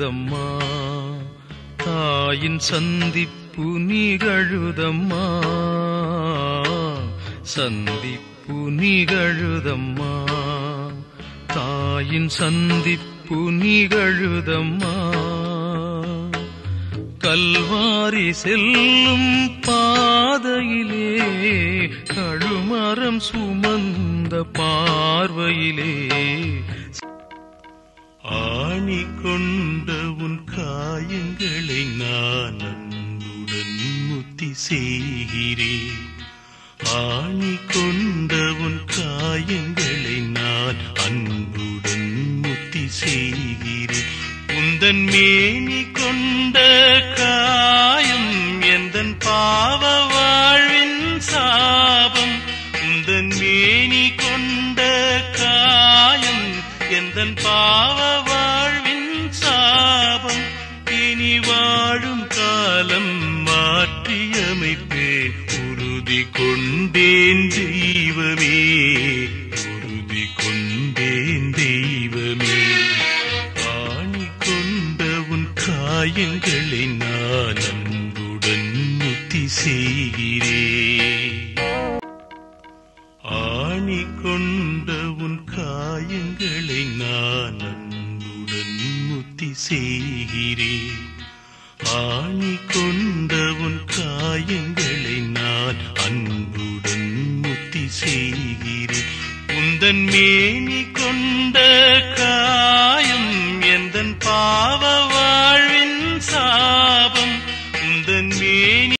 நிகழுதம்மா தாயின் சந்திப்பு நிகழுதம்மா சந்திப்பு நிகழுதம்மா தாயின் சந்திப்பு நிகழுதம்மா கல்வாரி செல்லும் பாதையிலே கழுமரம் சுமந்த பார்வையிலே ஆணி கொண்ட உன் காயங்களை நான் அன்புடன் முத்தி செய்கிறேன் ஆணி கொண்ட உன் காயங்களை நான் அன்புடன் முத்தி செய்கிறேன் உந்தன் மேனி கொண்ட காயம் எந்தன் பாவ வாழ்வின் சாபம் உந்தன் மேனி கொண்ட காயம் எந்தன் பாவ வாழ்வின் சாபம் இனி வாழும் காலம் மாற்றியமைப்பேன் உறுதி கொண்டேன் தெய்வமே உறுதி கொண்டேன் தெய்வமே ஆணி கொண்ட உன் காயங்களை நான் அன்புடன் முத்தி செய்கிறேன் ஆணி கொண்ட உன் காயங்களை நான் அன்புடன் முத்தி செய்கிறேன் ஆணி கொண்ட உன் காயங்களை நான் அன்புடன் முத்தி செய்கிறேன் உந்தன் மேனி கொண்ட காயம் எந்தன் பாவ